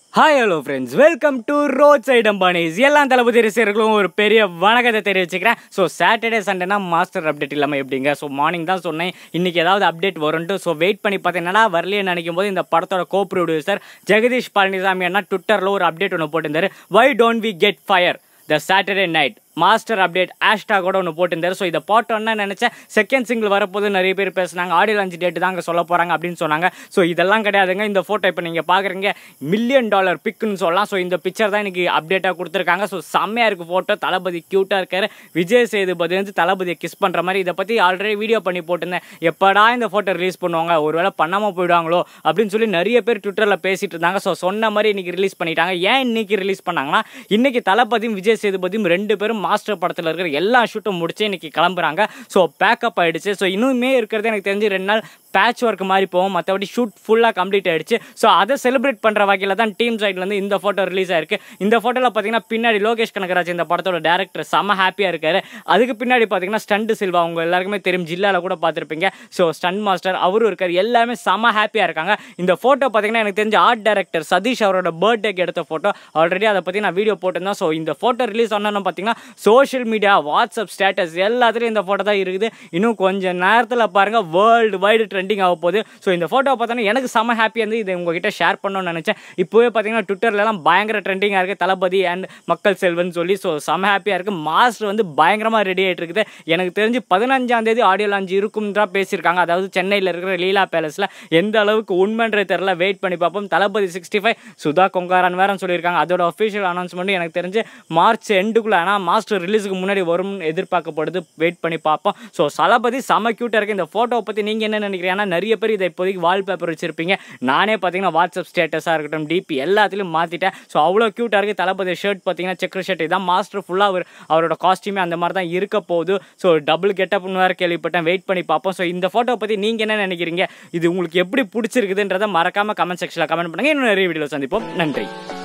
hi hello friends welcome to road side Ambanis எல்லா தளபதி ரசிகர்களும் ஒரு பெரிய வணக்கத்தை தெரிவிச்சுக்கிறேன் ஸோ சாட்டர்டே சண்டேனா மாஸ்டர் அப்டேட் இல்லாமல் எப்படிங்க ஸோ மார்னிங் தான் சொன்னேன் இன்னைக்கு ஏதாவது அப்டேட் வரும்ட்டு ஸோ வெயிட் பண்ணி பார்த்தீங்கன்னா வரலையே நினைக்கும் போது இந்த படத்தோட கோ ப்ரொடியூசர் ஜெகதீஷ் பழனிசாமி அண்ணா ட்விட்டரில் ஒரு அப்டேட் ஒன்று போட்டிருந்தாரு why don't we get fire the Saturday night Master update hashtag கூட ஒன்று போட்டிருந்தாரு ஸோ இதை போட்டோன்னா நினச்சேன் செகண்ட் சிங்கிள் வரப்போது நிறைய பேர் பேசுனாங்க ஆடியோ லான்ச் டேட்டு தாங்க சொல்ல போகிறாங்க அப்படின்னு சொன்னாங்க ஸோ இதெல்லாம் கிடையாதுங்க இந்த ஃபோட்டோ இப்போ நீங்கள் பார்க்குறீங்க மில்லியன் டாலர் பிக்குன்னு சொல்லலாம் ஸோ இந்த பிக்சர் தான் எனக்கு அப்டேட்டாக கொடுத்துருக்காங்க ஸோ செம்மையாக இருக்குது ஃபோட்டோ தளபதி க்யூட்டாக இருக்காரு விஜய் சேதுபதி வந்து தளபதியை கிஸ் பண்ணுற மாதிரி இதை பற்றி ஆல்ரெடி வீடியோ பண்ணி போட்டிருந்தேன் எப்படா இந்த ஃபோட்டோ ரிலீஸ் பண்ணுவாங்க ஒருவேளை பண்ணாமல் போயிடுவாங்களோ அப்படின்னு சொல்லி நிறைய பேர் ட்விட்டரில் பேசிட்டு இருந்தாங்க ஸோ சொன்ன மாதிரி இன்னைக்கு ரிலீஸ் பண்ணிட்டாங்க ஏன் இன்னைக்கு ரிலீஸ் பண்ணாங்கன்னா இன்னைக்கு தளபதியும் விஜய் சேதுபதியும் ரெண்டு பேரும் மாஸ்டர் படத்தில் இருக்கிற எல்லா ஷூட்டும் முடிச்சு இன்னைக்கு கிளம்புறாங்க ஸோ பேக்கப் ஆயிடுச்சு ஸோ இன்னுமே இருக்கிறது எனக்கு தெரிஞ்சு ரெண்டு நாள் பேட்ச் ஒர்க் மாதிரி போகும் மற்றபடி ஷூட் ஃபுல்லாக கம்ப்ளீட் ஆயிடுச்சு ஸோ அதை செலிப்ரேட் பண்ணுற வகையில் தான் டீம் சைட்லேருந்து இந்த ஃபோட்டோ ரிலீஸ் ஆயிருக்கு இந்த ஃபோட்டோவில் பார்த்தீங்கன்னா பின்னாடி லோகேஷ் கனகராஜ் இந்த படத்தோட டேரக்டர் செம்ம ஹாப்பியாக இருக்காரு அதுக்கு பின்னாடி பார்த்தீங்கன்னா ஸ்டண்ட் சில்வா அவங்க எல்லாருக்குமே தெரியும் ஜில்லாவில் கூட பார்த்துருப்பீங்க ஸோ ஸ்டண்ட் மாஸ்டர் அவரும் இருக்கார் எல்லாருமே செம்ம ஹாப்பியாக இருக்காங்க இந்த ஃபோட்டோ பார்த்தீங்கன்னா எனக்கு தெரிஞ்ச ஆர்ட் டைரக்டர் சதீஷ் அவரோட பர்த்டேக்கு எடுத்த ஃபோட்டோ ஆல்ரெடி அதை பற்றி நான் வீடியோ போட்டிருந்தேன் ஸோ இந்த ஃபோட்டோ ரிலீஸ் ஆனோன்னு பார்த்தீங்கன்னா சோஷியல் மீடியா வாட்ஸ்அப் ஸ்டேட்டஸ் எல்லாத்துலேயும் இந்த ஃபோட்டோ தான் இருக்குது இன்னும் கொஞ்சம் நேரத்தில் பாருங்கள் வேர்ல்டு வைடு ட்ரெண்டிங் ஆக போகுது ஸோ இந்த ஃபோட்டோ பார்த்தோன்னா எனக்கு செம்ம ஹாப்பியாக இருந்து இதை உங்ககிட்ட ஷேர் பண்ணணும்னு நினச்சேன் இப்போவே பார்த்தீங்கன்னா ட்விட்டர்லலாம் பயங்கர ட்ரெண்டிங்காக இருக்குது தளபதி அண்ட் மக்கள் செல்வன் சொல்லி ஸோ செம்ம ஹாப்பியாக இருக்குது மாஸ்டர் வந்து பயங்கரமாக ரெடி ஆகிட்டு இருக்குது எனக்கு தெரிஞ்சு பதினஞ்சாம் தேதி ஆடியோ லான்ச் இருக்கும் தான் பேசியிருக்காங்க அதாவது சென்னையில் இருக்கிற லீலா பேலஸில் எந்த அளவுக்கு உண்மைன்றது தெரில வெயிட் பண்ணி பார்ப்போம் தளபதி சிக்ஸ்டி ஃபைவ் சுதா கொங்காரன் வேற சொல்லியிருக்காங்க அதோட அஃபிஷியல் அனௌன்ஸ்மெண்ட் எனக்கு தெரிஞ்சு மார்ச் எண்டுக்குள்ளே ஆனால் மாஸ்டர் ரிலீஸுக்கு முன்னாடி வரும்னு எதிர்பார்க்கப்படுது வெயிட் பண்ணி பார்ப்போம் ஸோ தளபதி செம க்யூட்டாக இருக்குது இந்த ஃபோட்டோவை பற்றி நீங்கள் என்ன நினைக்கிறீங்க ஏன்னா நிறைய பேர் இதை இப்போதைக்கு வால்பேப்பர் வச்சிருப்பீங்க நானே பார்த்தீங்கன்னா வாட்ஸ்அப் ஸ்டேட்டஸாக இருக்கட்டும் டிபி எல்லாத்துலையும் மாற்றிட்டேன் ஸோ அவ்வளோ க்யூட்டாக இருக்குது தளபதி ஷர்ட் பார்த்தீங்கன்னா செக்கர் ஷர்ட் இதான் மாஸ்டர் ஃபுல்லாக அவர் அவரோட காஸ்டியூமே அந்த மாதிரி தான் இருக்க போகுது ஸோ டபுள் கெட்டப்னு வேறு கேள்விப்பட்டேன் வெயிட் பண்ணி பார்ப்போம் ஸோ இந்த ஃபோட்டோ பற்றி நீங்கள் என்ன நினைக்கிறீங்க இது உங்களுக்கு எப்படி பிடிச்சிருக்குதுன்றதை மறக்காமல் கமெண்ட் செக்ஷனில் கமெண்ட் பண்ணுங்கள் இன்னும் நிறைய வீடியோ சந்திப்போம் நன்றி